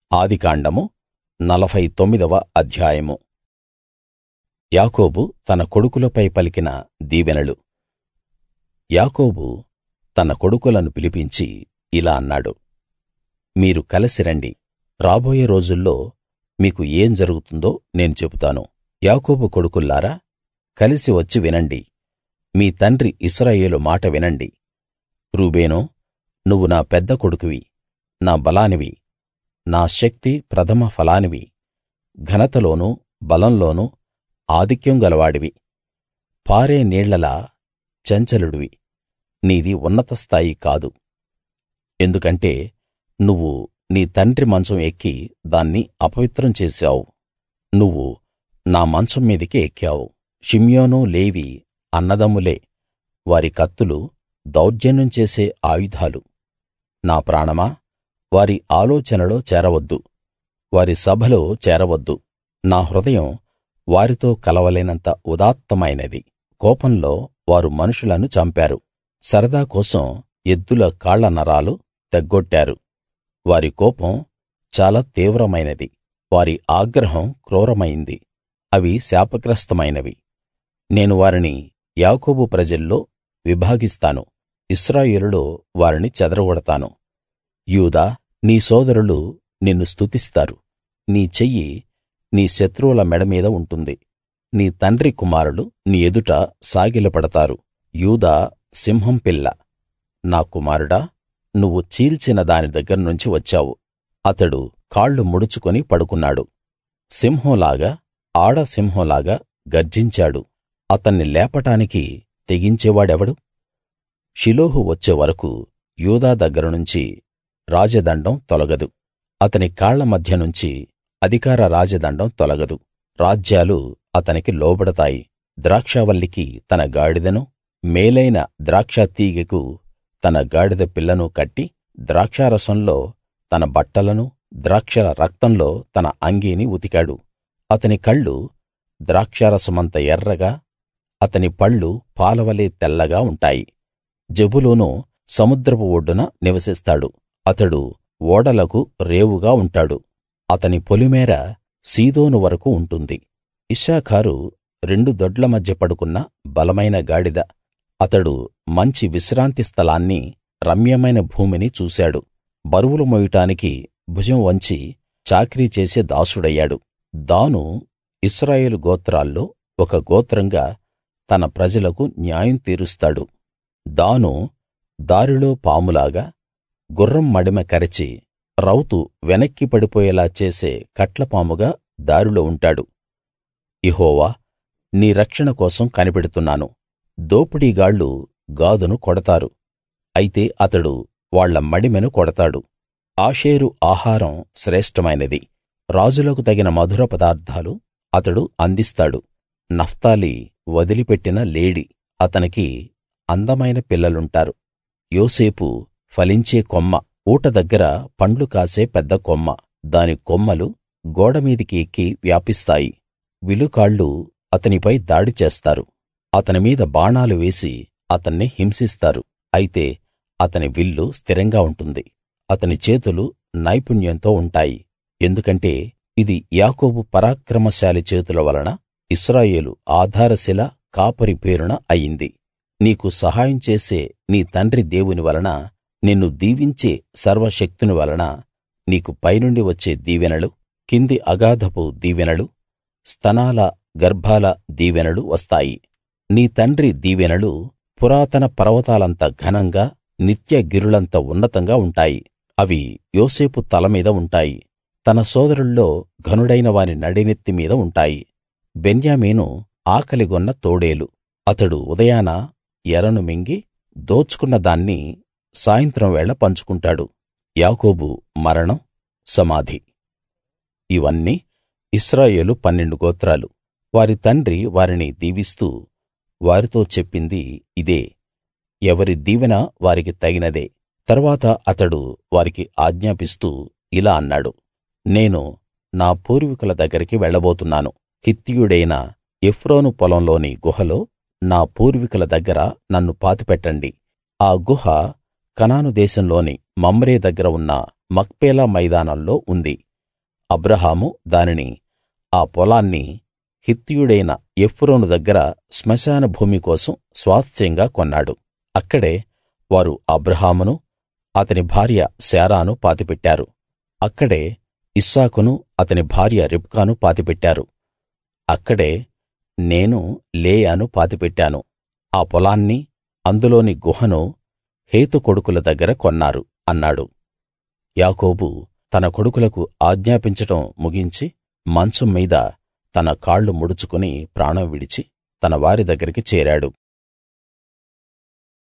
ఆదికాండము నలభై తొమ్మిదవ అధ్యాయము యాకోబు తన కొడుకులపై పలికిన దీవెనలు యాకోబు తన కొడుకులను పిలిపించి ఇలా అన్నాడు మీరు కలసి రండి రాబోయే రోజుల్లో మీకు ఏం జరుగుతుందో నేను చెబుతాను యాకోబు కొడుకుల్లారా కలిసి వచ్చి వినండి మీ తండ్రి ఇశ్రాయేలు మాట వినండి రూబేనూ నువ్వు నా పెద్ద కొడుకువి నా బలానివి నా శక్తి ప్రథమ ఫలానివి ఘనతలోనూ బలంలోనూ ఆధిక్యం గలవాడివి పారే నీళ్లలా చంచలుడివి నీది ఉన్నత స్థాయి కాదు ఎందుకంటే నువ్వు నీ తండ్రి మంచం ఎక్కి దాన్ని అపవిత్రం చేశావు నువ్వు నా మంచం మీదికి ఎక్కావు షిమ్యోను లేవి అన్నదమ్ములే వారి కత్తులు దౌర్జన్యం చేసే ఆయుధాలు నా ప్రాణమా వారి ఆలోచనలో చేరవద్దు వారి సభలో చేరవద్దు నా హృదయం వారితో కలవలేనంత ఉదాత్తమైనది కోపంలో వారు మనుషులను చంపారు సరదా కోసం ఎద్దుల కాళ్ల నరాలు తెగ్గొట్టారు వారి కోపం చాలా తీవ్రమైనది వారి ఆగ్రహం క్రూరమైంది అవి శాపగ్రస్తమైనవి నేను వారిని యాకోబు ప్రజల్లో విభాగిస్తాను ఇశ్రాయేలులో వారిని చెదరగొడతాను యూదా నీ సోదరులు నిన్ను స్తుతిస్తారు నీ చెయ్యి నీ శత్రువుల మెడ మీద ఉంటుంది నీ తండ్రి కుమారులు నీ ఎదుట సాగిలపడతారు యూదా సింహం పిల్ల నా కుమారుడా నువ్వు చీల్చిన దాని దగ్గర్నుంచి వచ్చావు అతడు కాళ్ళు ముడుచుకుని పడుకున్నాడు సింహంలాగా ఆడ సింహంలాగా గర్జించాడు అతన్ని లేపటానికి తెగించేవాడెవడు షిలోహు వచ్చే వరకూ యూదా దగ్గరనుంచి రాజదండం తొలగదు అతని కాళ్ల మధ్య నుంచి అధికార రాజదండం తొలగదు రాజ్యాలు అతనికి లోబడతాయి ద్రాక్షావల్లికి తన గాడిదను మేలైన ద్రాక్షతీగెకు తన గాడిద పిల్లను కట్టి ద్రాక్షారసంలో తన బట్టలను ద్రాక్షల రక్తంలో తన అంగీని ఉతికాడు అతని కళ్ళు ద్రాక్షారసమంత ఎర్రగా అతని పళ్ళు పాలవలే తెల్లగా ఉంటాయి జెబూలూను సముద్రపు ఒడ్డున నివసిస్తాడు అతడు ఓడలకు రేవుగా ఉంటాడు అతని పొలిమేర సీదోను వరకూ ఉంటుంది ఇశ్శాఖారు రెండు దొడ్ల మధ్య పడుకున్న బలమైన గాడిద అతడు మంచి విశ్రాంతి స్థలాన్ని రమ్యమైన భూమిని చూశాడు బరువులు మోయడానికి భుజం వంచి చాకిరీ చేసే దాసుడయ్యాడు దాను ఇశ్రాయేలు గోత్రాల్లో ఒక గోత్రంగా తన ప్రజలకు న్యాయం తీరుస్తాడు దాను దారిలో పాములాగా గుర్రం మడిమ కరచి రౌతు వెనక్కి పడిపోయేలా చేసే కట్లపాముగా దారిలో ఉంటాడు యెహోవా నీ రక్షణ కోసం కనిపెడుతున్నాను దోపిడీగాళ్ళు గాదును కొడతారు అయితే అతడు వాళ్ళ మడిమెను కొడతాడు ఆషేరు ఆహారం శ్రేష్ఠమైనది రాజులకు తగిన మధుర పదార్థాలు అతడు అందిస్తాడు నఫ్తాలి వదిలిపెట్టిన లేడి అతనికి అందమైన పిల్లలుంటారు యోసేపు ఫలించే కొమ్మ ఊట దగ్గర పండ్లు కాసే పెద్ద కొమ్మ దాని కొమ్మలు గోడమీదికి ఎక్కి వ్యాపిస్తాయి విలుకాళ్ళు అతనిపై దాడి చేస్తారు అతని మీద బాణాలు వేసి అతన్ని హింసిస్తారు అయితే అతని విల్లు స్థిరంగా ఉంటుంది అతని చేతులు నైపుణ్యంతో ఉంటాయి ఎందుకంటే ఇది యాకోబు పరాక్రమశాలి చేతుల వలన ఇశ్రాయేలు ఆధారశిల కాపరి పేరున అయింది నీకు సహాయం చేసే నీ తండ్రి దేవుని వలన నిన్ను దీవించే సర్వశక్తుని వలన నీకు పైనుండి వచ్చే దీవెనలు కింది అగాధపు దీవెనలు స్తనాల గర్భాల దీవెనలు వస్తాయి నీ తండ్రి దీవెనలు పురాతన పర్వతాలంత ఘనంగా నిత్య గిరులంత ఉన్నతంగా ఉంటాయి అవి యోసేపు తల మీద ఉంటాయి తన సోదరుల్లో ఘనుడైన వాని నడినెత్తి మీద ఉంటాయి బెన్యామీను ఆకలిగొన్న తోడేలు అతడు ఉదయాన ఎరను మింగి దోచుకున్న దాన్ని సాయంత్రం వేళ పంచుకుంటాడు యాకోబు మరణం సమాధి ఇవన్నీ ఇశ్రాయేలు పన్నెండు గోత్రాలు వారి తండ్రి వారిని దీవిస్తూ వారితో చెప్పింది ఇదే ఎవరి దీవెన వారికి తగినదే తరువాత అతడు వారికి ఆజ్ఞాపిస్తూ ఇలా అన్నాడు నేను నా పూర్వీకుల దగ్గరికి వెళ్ళబోతున్నాను హిత్తీయుడైన ఎఫ్రోను పొలంలోని గుహలో నా పూర్వీకుల దగ్గర నన్ను పాతిపెట్టండి ఆ గుహ కనాను దేశంలోని మమ్రే దగ్గర ఉన్న మక్పేలా మైదానంలో ఉంది అబ్రాహాము దానిని ఆ పొలాన్ని హిత్తీయుడైన ఎఫ్రోను దగ్గర శ్మశాన భూమి కోసం స్వాస్థ్యంగా కొన్నాడు అక్కడే వారు అబ్రాహామును అతని భార్య శారాను పాతిపెట్టారు అక్కడే ఇస్సాకును అతని భార్య రిబ్కాను పాతిపెట్టారు అక్కడే నేను లేయాను పాతిపెట్టాను ఆ పొలాన్ని అందులోని గుహను హేతు కొడుకుల దగ్గర కొన్నారు అన్నాడు యాకోబు తన కొడుకులకు ఆజ్ఞాపించడం ముగించి మంచం మీద తన కాళ్ళు ముడుచుకుని ప్రాణం విడిచి తన వారి దగ్గరికి చేరాడు